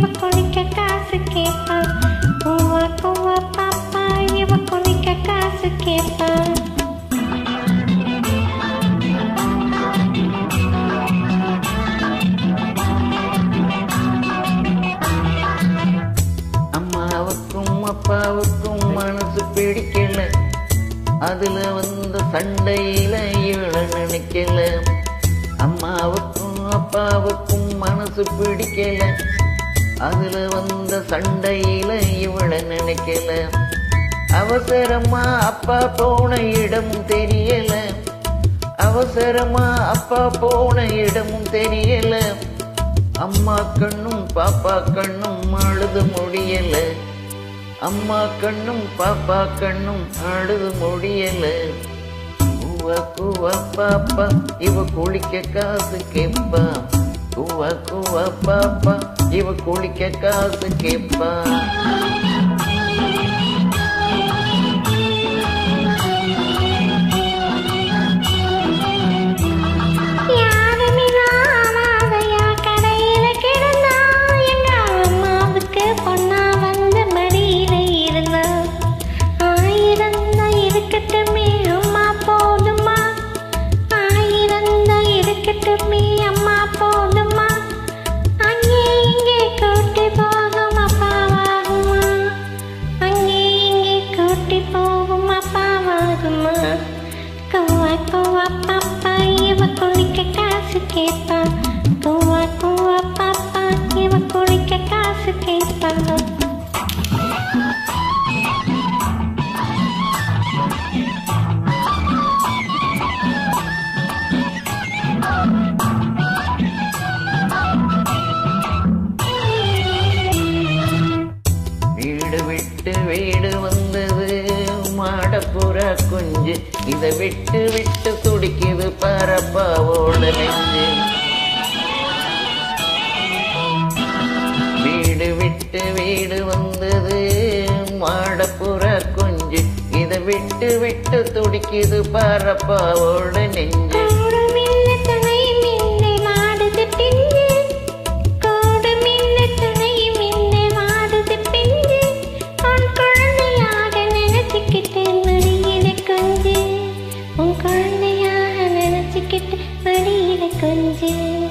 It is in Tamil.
இவ குளிக்க காசு கேட்பா கூவா கூவா பாப்பா இவ குளிக்க காசு கேட்பா அம்மாவுக்கும் அப்பாவுக்கும் மனசு பிடிக்கல அதுல வந்த சண்டையில இவள நினைக்கல அம்மாவுக்கும் அப்பாவுக்கும் மனசு பிடிக்கல அதுல வந்த சண்டையில இவள நினைக்கல அவசரமா அப்பா போன இடமும் தெரியல அவசரமா அப்பா போன இடமும் தெரியல அம்மா கண்ணும் பாப்பா கண்ணும் அழுது முடியல அம்மா கண்ணும் பாப்பா கண்ணும் அழுது முடியல கூவா கூவா பாப்பா இவ குளிக்க காசு கேப்பா கூவா கூவா பாப்பா இவ குளிக்க காசு கேப்பா யாருமில்லாமதையா கடையில கிடந்தா எங்க அம்மாவுக்கு பொண்ணா வந்து மடியில இருந்தா ஆயிரம் தான் இருக்கட்டுமே அம்மா போதுமா ஆயிரம் தான் இருக்கட்டுமே அம்மா போதுமா அங்கே இங்கே கூட்டி போகும் அப்பாவாகுமா அங்கே இங்கே கூட்டி போகும் அப்பாவாகுமா கூவா கூவா பாப்பா இவ குளிக்க காசு கேட்பா கூவா கூவா பாப்பா இவ குளிக்க காசு கேட்பா வீடு விட்டு வீடு வந்தது மாடப்புறா குஞ்சு இதை விட்டு விட்டு துடிக்குது பரப்பாவோட நெஞ்சு வீடு விட்டு வீடு வந்தது மாடப்புறா குஞ்சு இதை விட்டு விட்டு துடிக்குது பரப்பாவோட நெஞ்சு கூடுமில்ல துணையும் இல்லை மாடுது பிஞ்சு கூடுமில்ல துணையும் இல்லை மாடுது பிஞ்சு உன் குழந்தையாக நினைச்சுக்கிட்டு மடியில கொஞ்சு உன் குழந்தையாக நினைச்சுக்கிட்டு மடியில கொஞ்சு